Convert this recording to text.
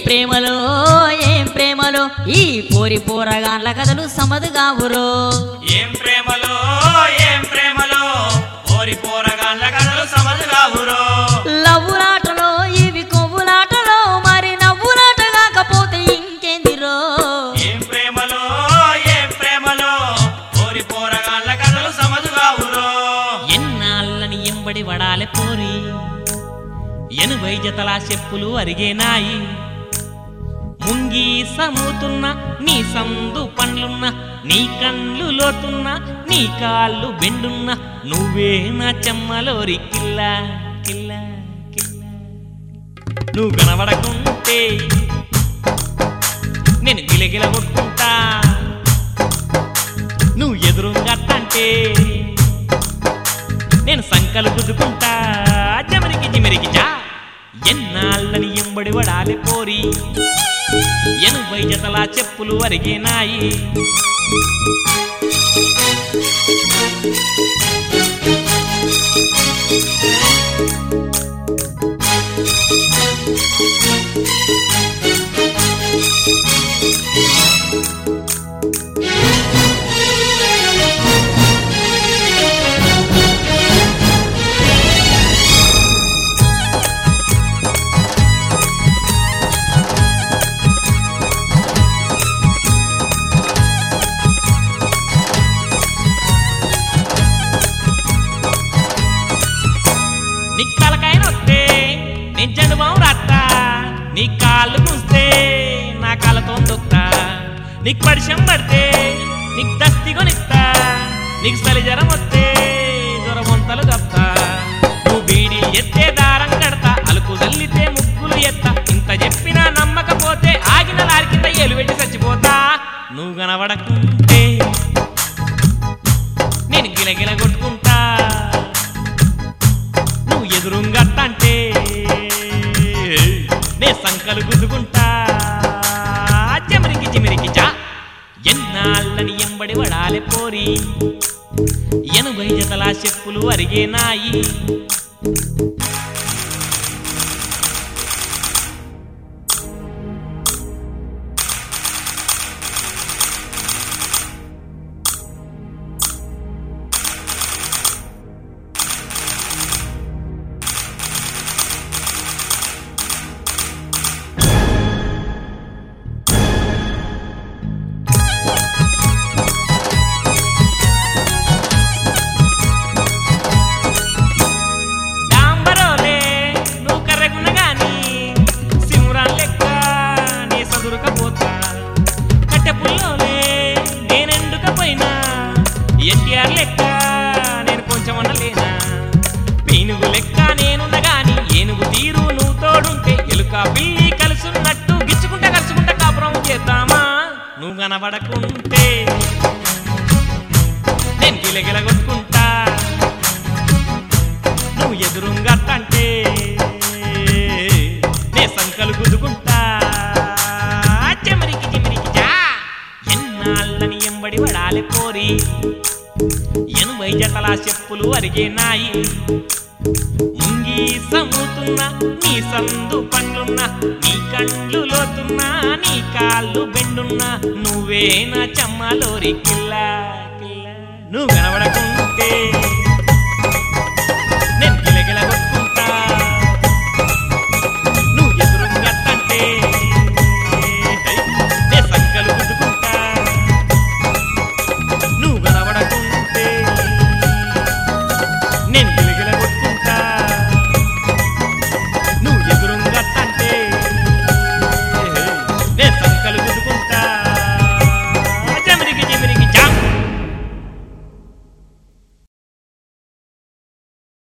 ప్రేమలో ఏం ప్రేమలో ఈ పోరి పోరగాన్ల కథలు సమదుగావురో ఏం ప్రేమలో ఏం ప్రేమలో ఓరి పోరగాళ్ళ కథలు సమదుగావురో లవ్వులాటలో ఇవి కొవ్వులాటలో మరి నవ్వులాట కాకపోతే ఇంకేందిరో ఏం ప్రేమలో ఏం ప్రేమలో ఓరి పోరగాళ్ళ కథలు సమదుగావురో ఎన్నాళ్ళని ఎంబడి వడాలె పోరి ఎనభై జతల చెప్పులు అరిగేనాయి ముంగి సమూతున్న నీ సందు పండ్లున్న నీ కళ్ళు లోతున్న నీ కాళ్ళు బెండున్న నువ్వే నా చెమ్మలోరి కిల్ల కిల్ల కిల్ల నువ్వు కనబడకుంటే నేను గిలగిల కొట్టుకుంటా నువ్వు ఎదురుంగట్టంటే నేను సంకలు గుద్దుకుంటా జమరికి జిమరికి జా ఎన్నాళ్ళని ఎంబడి వడాలి పోరి ఎనభై జతల చెప్పులు అరిగేనాయి నీ తలకాయ నొస్తే నేను జండుబాం రాత్తా నీ కాళ్ళు కూస్తే నా కాళ్ళతో దొక్తా నీకు పరిచయం పడితే నీకు దస్తి కొనిస్తా నీకు చలి జ్వరం వస్తే జ్వరం వంతలు కప్తా నువ్వు బీడీ ఎత్తే దారం కడతా అలుకు చల్లితే ముగ్గులు ఎత్తా ఇంత చెప్పినా నమ్మకపోతే ఆగిన లారి కింద ఎలువెట్టి చచ్చిపోతా నువ్వు కనబడకుంటే నేను గిలగిల కొట్టుకుంటా నువ్వు ఎదురుంగట్టంటే నే సంకలు గుద్దుకుంటా చెమరికి చిమిరికి చా ఎన్నాళ్ళని ఎంబడి వడాలి పోరి ఎనభై జతల చెప్పులు అరిగేనాయి డాంబరోలే నువ్వు కర్రెగున్న గాని సింహరాన్ లెక్క నీ సదురుకపోతా కట్టె పుల్లోలే నేనెందుకపోయినా ఎన్టీఆర్ లెక్క నేను కొంచెం అనలేనా పీనుగు లెక్క నేనున్న గాని ఏనుగు తీరు నువ్వు తోడుంటే ఎలుక పిల్లి కలుసున్నట్టు గిచ్చుకుంటా కలుసుకుంటా కాపురం చేద్దామా నువ్వు కనబడకుంటే నేను గిలగిల కొట్టుకుంటా నువ్వు ఎదురుంగట్టంటే నే సంకలు గుద్దుకుంటా చెమరికి చిమరికి జా ఎన్నాళ్ళని ఎంబడి వడాలి పోరి ఎనభై జతల చెప్పులు అరిగేనాయి ముంగి సముతున్నా నీ సందు పండ్లున్నా నీ కళ్ళు లోతున్నా నీ కాళ్ళు బెండున్నా నువ్వే నా చెమ్మలోరి కిల్ల కిల్ల నువ్వు కనబడకుంటే